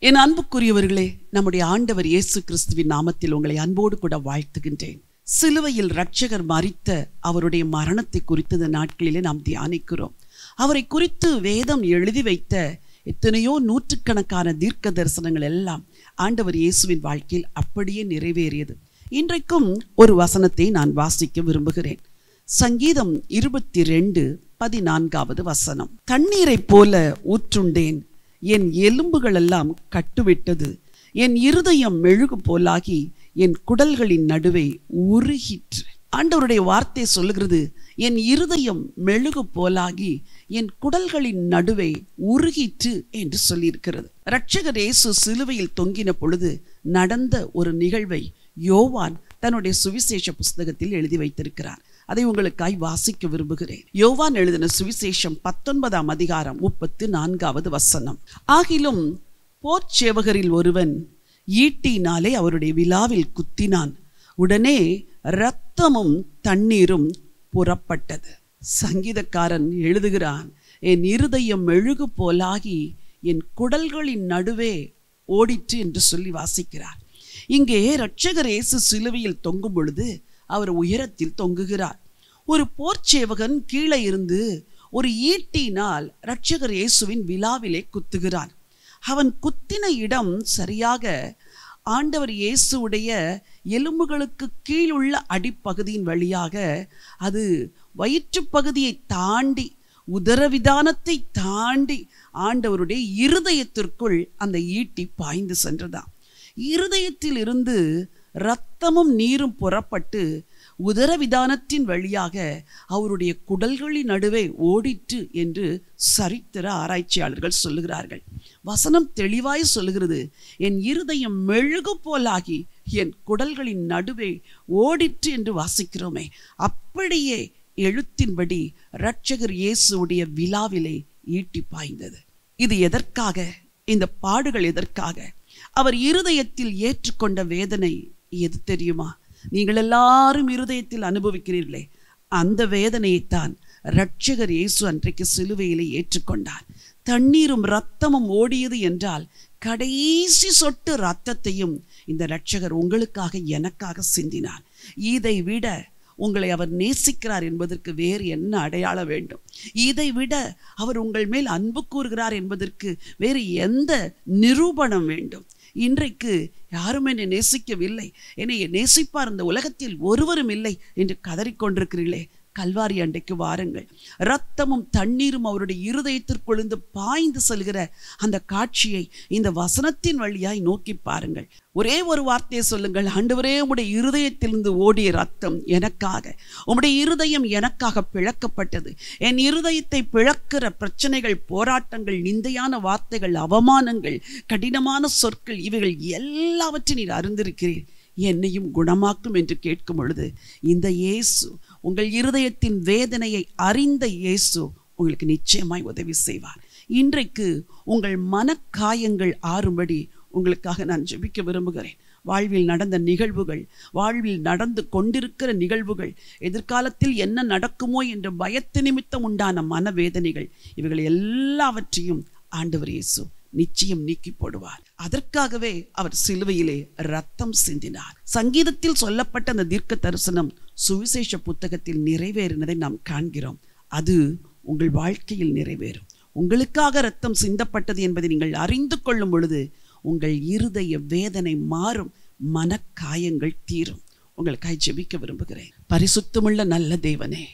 என் அன்புக்குரியவர்களே நம்முடைய ஆண்டவர் இயேசு கிறிஸ்துவின் நாமத்தில் உங்களை அன்போடு கூட வாழ்த்துகின்றேன் சிலுவையில் ரட்சகர் மறித்த அவருடைய மரணத்தை குறித்து இந்த நாட்களிலே நாம் தியானிக்கிறோம் அவரை குறித்து வேதம் எழுதி வைத்த எத்தனையோ நூற்றுக்கணக்கான தீர்க்க தரிசனங்கள் எல்லாம் ஆண்டவர் இயேசுவின் வாழ்க்கையில் அப்படியே நிறைவேறியது இன்றைக்கும் ஒரு வசனத்தை நான் வாசிக்க விரும்புகிறேன் சங்கீதம் இருபத்தி ரெண்டு பதினான்காவது வசனம் தண்ணீரைப் போல ஊற்றுண்டேன் என் எலும்புகளெல்லாம் கட்டுவிட்டது என் இருதயம் மெழுகு போலாகி என் குடல்களின் நடுவே உருகிற்று ஆண்டவருடைய வார்த்தை சொல்லுகிறது என் இருதயம் மெழுகு போலாகி என் குடல்களின் நடுவே உருகிற்று என்று சொல்லியிருக்கிறது இரட்சகர் இயேசு சிலுவையில் தொங்கின பொழுது நடந்த ஒரு நிகழ்வை யோவான் தன்னுடைய சுவிசேஷ புஸ்தகத்தில் எழுதி வைத்திருக்கிறார் அதை உங்களுக்காய் வாசிக்க விரும்புகிறேன் யோவான் எழுதின சுவிசேஷம் பத்தொன்பதாம் அதிகாரம் முப்பத்து நான்காவது வசனம் ஆகிலும் போர்ச்சேவகரில் ஒருவன் ஈட்டினாலே அவருடைய விழாவில் குத்தினான் உடனே இரத்தமும் தண்ணீரும் புறப்பட்டது சங்கீதக்காரன் எழுதுகிறான் என் இருதயம் மெழுகு போலாகி என் குடல்களின் நடுவே ஓடிற்று என்று சொல்லி வாசிக்கிறார் இங்கே இரட்சகர் இயேசு சிலுவையில் தொங்கும் பொழுது அவர் உயரத்தில் தொங்குகிறார் ஒரு போர்ச்சேவகன் கீழே இருந்து ஒரு ஈட்டினால் இரட்சகர் இயேசுவின் விழாவிலே குத்துகிறான் அவன் குத்தின இடம் சரியாக ஆண்டவர் இயேசுவுடைய எலும்புகளுக்கு கீழுள்ள அடிப்பகுதியின் வழியாக அது வயிற்றுப் பகுதியை தாண்டி உதரவிதானத்தை தாண்டி ஆண்டவருடைய இருதயத்திற்குள் அந்த ஈட்டி பாய்ந்து சென்றதாம் இருதயத்தில் இருந்து இரத்தமும் நீரும் புறப்பட்டு உதரவிதானத்தின் வழியாக அவருடைய குடல்களின் நடுவே ஓடிற்று என்று சரித்திர ஆராய்ச்சியாளர்கள் சொல்லுகிறார்கள் வசனம் தெளிவாய் சொல்லுகிறது என் இருதயம் மெழுகு போலாகி என் குடல்களின் நடுவே ஓடிற்று என்று வாசிக்கிறோமே அப்படியே எழுத்தின்படி இரட்சகர் இயேசுடைய விழாவிலே ஈட்டி பாய்ந்தது இது எதற்காக இந்த பாடுகள் எதற்காக அவர் இருதயத்தில் ஏற்றுக்கொண்ட வேதனை எது தெரியுமா நீங்கள் எல்லாரும் இருதயத்தில் அனுபவிக்கிறீர்களே அந்த வேதனையைத்தான் இரட்சகர் இயேசு அன்றைக்கு சிலுவையிலே ஏற்றுக்கொண்டார் தண்ணீரும் இரத்தமும் ஓடியது என்றால் கடைசி சொட்டு இரத்தத்தையும் இந்த இரட்சகர் உங்களுக்காக எனக்காக சிந்தினார் இதை விட உங்களை அவர் நேசிக்கிறார் என்பதற்கு வேறு என்ன அடையாளம் வேண்டும் இதை விட அவர் உங்கள் மேல் அன்பு கூறுகிறார் என்பதற்கு வேறு எந்த நிரூபணம் வேண்டும் இன்றைக்கு யாரும் என்னை நேசிக்கவில்லை என்னை நேசிப்பார் இந்த உலகத்தில் ஒருவரும் இல்லை என்று கதறிக்கொண்டிருக்கிறீர்களே கல்வாரி அண்டைக்கு வாருங்கள் இரத்தமும் தண்ணீரும் அவருடைய இருதயத்திற்குழுந்து பாய்ந்து செல்கிற அந்த காட்சியை இந்த வசனத்தின் வழியாய் நோக்கி பாருங்கள் ஒரே ஒரு வார்த்தையை சொல்லுங்கள் ஆண்டவரே உம்முடைய இருதயத்திலிருந்து ஓடிய ரத்தம் எனக்காக உம்முடைய இருதயம் எனக்காக பிளக்கப்பட்டது என் இருதயத்தை பிளக்கிற பிரச்சனைகள் போராட்டங்கள் நிந்தையான வார்த்தைகள் அவமானங்கள் கடினமான சொற்கள் இவைகள் எல்லாவற்றையும் நீர் அறிந்திருக்கிறீர் என்னையும் குணமாக்கும் என்று கேட்கும் பொழுது இந்த இயேசு உங்கள் இருதயத்தின் வேதனையை அறிந்த இயேசு உங்களுக்கு நிச்சயமாய் உதவி செய்வார் இன்றைக்கு உங்கள் மனக்காயங்கள் ஆறும்படி உங்களுக்காக நான் ஜெபிக்க விரும்புகிறேன் வாழ்வில் நடந்த நிகழ்வுகள் வாழ்வில் நடந்து கொண்டிருக்கிற நிகழ்வுகள் எதிர்காலத்தில் என்ன நடக்குமோ என்ற பயத்து நிமித்தம் உண்டான மனவேதனைகள் இவைகள் எல்லாவற்றையும் ஆண்டவர் இயேசு நிச்சயம் நீக்கி போடுவார் அதற்காகவே அவர் சிலுவையிலே ரத்தம் சிந்தினார் சங்கீதத்தில் சொல்லப்பட்ட அந்த தீர்க்க தரிசனம் சுவிசேஷ புத்தகத்தில் நிறைவேறினதை நாம் காண்கிறோம் அது உங்கள் வாழ்க்கையில் நிறைவேறும் உங்களுக்காக ரத்தம் சிந்தப்பட்டது என்பதை நீங்கள் அறிந்து கொள்ளும் பொழுது உங்கள் இருதய வேதனை மாறும் மனக்காயங்கள் தீரும் உங்களுக்காக ஜெபிக்க விரும்புகிறேன் பரிசுத்தமுள்ள நல்ல தேவனே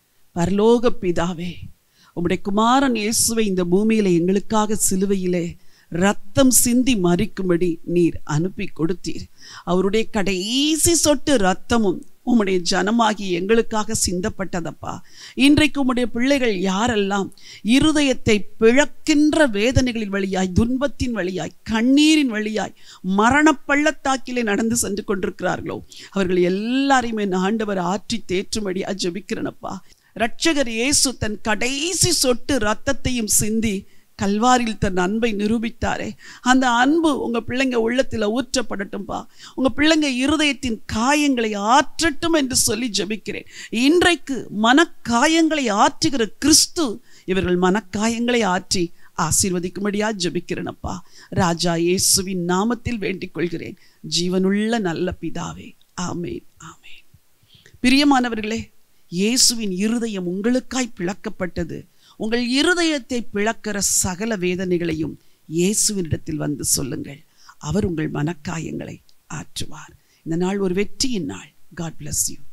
பரலோக பிதாவே உம்முடைய குமாரன் இயேசுவை இந்த பூமியில எங்களுக்காக சிலுவையிலே ரத்தம் சிந்தி மறிக்கும்படி நீர் அனுப்பி கொடுத்தீர் அவருடைய கடைசி சொட்டு ரத்தமும் உம்முடைய ஜனமாகி எங்களுக்காக சிந்தப்பட்டதப்பா இன்றைக்கு உம்முடைய பிள்ளைகள் யாரெல்லாம் இருதயத்தை பிழக்கின்ற வேதனைகளின் வழியாய் துன்பத்தின் வழியாய் கண்ணீரின் வழியாய் மரண பள்ளத்தாக்கிலே நடந்து சென்று கொண்டிருக்கிறார்களோ அவர்கள் எல்லாரையுமே ஆண்டவர் ஆற்றி தேற்றும்படி ஜெபிக்கிறனப்பா இரட்சகர் இயேசு தன் கடைசி சொட்டு ரத்தத்தையும் சிந்தி கல்வாரியில் தன் அன்பை நிரூபித்தாரே அந்த அன்பு உங்க பிள்ளைங்க உள்ளத்தில் ஊற்றப்படட்டும்பா உங்க பிள்ளைங்க இருதயத்தின் காயங்களை ஆற்றட்டும் என்று சொல்லி ஜெபிக்கிறேன் இன்றைக்கு மனக்காயங்களை ஆற்றுகிற கிறிஸ்து இவர்கள் மனக்காயங்களை ஆற்றி ஆசீர்வதிக்கும்படியா ஜெபிக்கிறேனப்பா ராஜா இயேசுவின் நாமத்தில் வேண்டிக் கொள்கிறேன் ஜீவனுள்ள நல்ல பிதாவே ஆமேன் ஆமேன் பிரியமானவர்களே இயேசுவின் இருதயம் உங்களுக்காய் பிளக்கப்பட்டது உங்கள் இருதயத்தை பிளக்கிற சகல வேதனைகளையும் இயேசுவினிடத்தில் வந்து சொல்லுங்கள் அவர் உங்கள் மனக்காயங்களை ஆற்றுவார் இந்த நாள் ஒரு வெற்றியின் நாள் காட் bless யூ